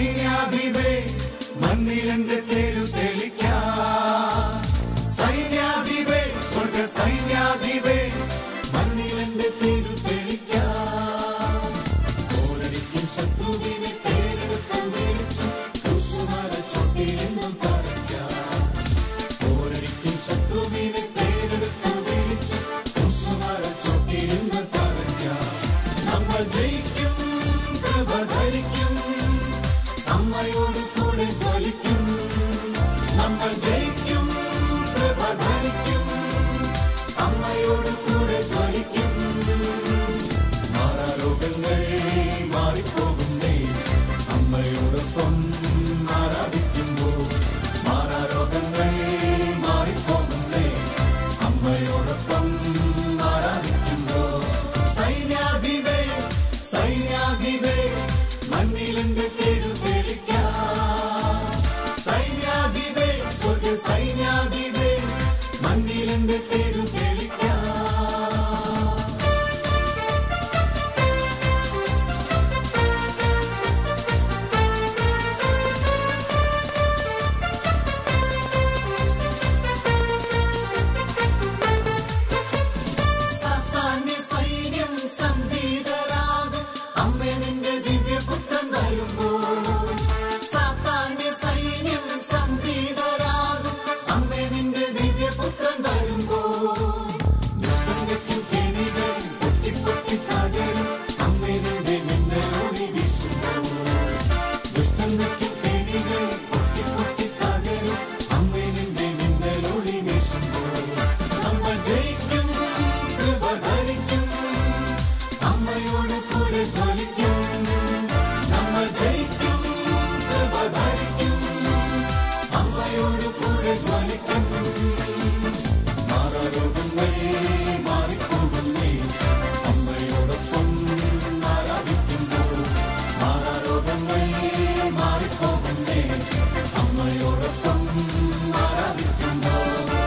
സൈന്യാധിപേ മണ്ണിലെന്റെ തേരു തെളിക്കാം സൈന്യാധിപേ സ്വർഗ സൈന്യാധിപേ മണ്ണിലെന്റെ തേരു തെളിക്കാം പോരടിക്കും ശത്രുവിനെ പേരെടുത്ത് വിളിച്ച് കുസുമല ചൊട്ടിയെന്നും തറയ്ക്കാം പോരടിക്കും ശത്രുവിനെ പേരെടുത്ത് വിളിച്ച് കുസുമല ചൊട്ടിയെന്ന് തറയ്ക്കാം നമ്മൾ ജയിക്കും കൃപ ധരിക്കും അമ്മയോട് കൂടെ ജ്വലിക്കും നമ്മൾ ജയിക്കും കൃപ ധരിക്കും അമ്മയോട് കൂടെ ജ്വലിക്കും മാറാരോഗങ്ങൾ മാറിപ്പോകുന്നേ അമ്മയോടൊപ്പം ആരാധിക്കുമ്പോൾ മാറാരോഗങ്ങൾ മാറിപ്പോകുന്നേ അമ്മയോടൊപ്പം ആരാധിക്കുമ്പോൾ സൈന്യാധിപേ സൈന്യാധിപേ മണ്ണിലെന്റെ തെരു തെളിക്കാം സൈന്യാധിപേ സ്വർഗ സൈന്യാധിപേ മണ്ണിലെന്റെ തെരു തെളിക്കാം സാത്താന്റെ സൈന്യം സംഭീതരാകും അമ്മ നിന്റെ ദിവ്യപുത്രൻ വരുമ്പോൾ സാത്താന്റെ സൈന്യം സംഭീതരാകും അമ്മ നിന്റെ ദിവ്യപുത്രൻ വരുമ്പോൾ ദുഷ്ടങ്ങൾക്കും കെണികൾ പൊട്ടി പൊട്ടി തകരും അമ്മ നിന്റെ മിന്നലോടി വീശുമ്പോൾ ദുഷ്ടങ്ങൾക്കും കെണികൾ പൊട്ടി പൊട്ടി തകരും അമ്മ നിന്റെ മിന്നലോടി വീശുമ്പോൾ നമ്മൾ ജയിക്കും കൃപ ധരിക്കും അമ്മയോട് കൂടെ ജ്വലിക്കും നമ്മൾ ജയിക്കും കൃപ ധരിക്കും അമ്മയോട് കൂടെ ജ്വലിക്കും മാറാരോഗങ്ങൾ മാറിപ്പോകുന്നേ അമ്മയോടൊപ്പം ആരാധിക്കുമ്പോൾ മാറാരോഗങ്ങൾ മാറിപ്പോകുന്നേ അമ്മയോടൊപ്പം ആരാധിക്കുമ്പോൾ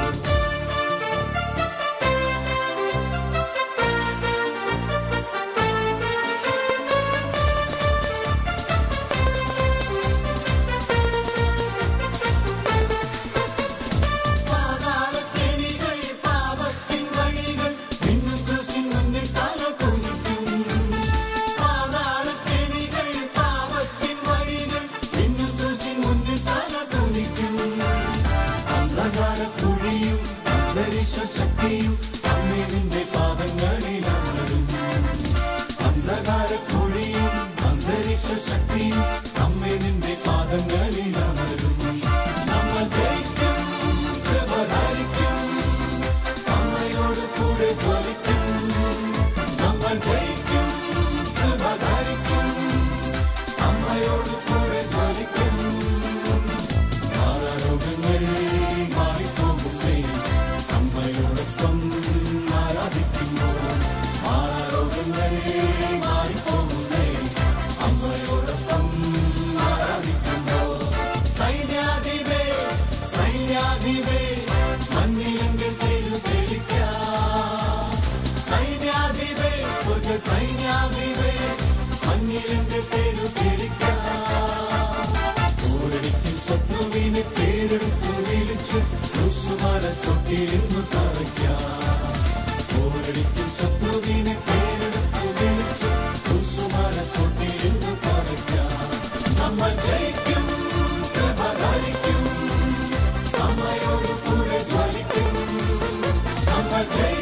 പാതാളക്കെണികൾ, പാപത്തിൻ വഴികൾ, മിന്നും ക്രൂശിൻ മുന്നിൽ തല കുനിക്കും. പാതാളക്കെണികൾ, പാപത്തിൻ വഴികൾ, മിന്നും ക്രൂശിൻ മുന്നിൽ തല കുനിക്കും. അന്ധകാരക്കുഴിയും അന്തരീക്ഷ ശക്തിയും അമ്മേ നിന്റെ പാദങ്ങളിൽ അമരും അന്ധകാരക്കുഴിയും അന്തരീക്ഷ ശക്തിയും അമ്മേ നിന്റെ പാദങ്ങളിൽ അമരും നമ്മൾ ജയിക്കും കൃപ ധരിക്കും അമ്മയോട് കൂടെ ജ്വലിക്കും നമ്മൾ ജയിക്കും കൃപ ധരിക്കും അമ്മയോട് കൂടെ ജ്വലിക്കും മാറാരോഗങ്ങൾ മാറിപ്പോകുന്നേ അമ്മയോടൊപ്പം ആരാധിക്കുമ്പോൾ മാറാരോഗങ്ങൾ മാറിപ്പോകുന്നേ അമ്മയോടൊപ്പം ആരാധിക്കുമ്പോൾ സൈന്യാധിപേ സൈന്യാധിപേ മണ്ണിലെങ്കിൽ തെരു തെളിക്കാം സൈന്യാധിപേ സ്വർഗ സൈന്യാധിപേ മണ്ണിലെങ്കിൽ തെരു തെളിക്കാം പോരടിക്കും ശത്രുവിനെ പേരെടുത്തു വിളിച്ച് ക്രൂശുമല ചൊട്ടിയിരുന്നു തറയ്ക്കാം പോരടിക്കും ശത്രുവിനെ പേരെടുത്തു വിളിച്ച് ക്രൂശുമല ചൊട്ടിയിരുന്നു തറയ്ക്കാം നമ്മൾ ജയിക്കും കൃപ ധരിക്കും അമ്മയോട് കൂടെ ജ്വലിക്കും നമ്മൾ ജയിക്കും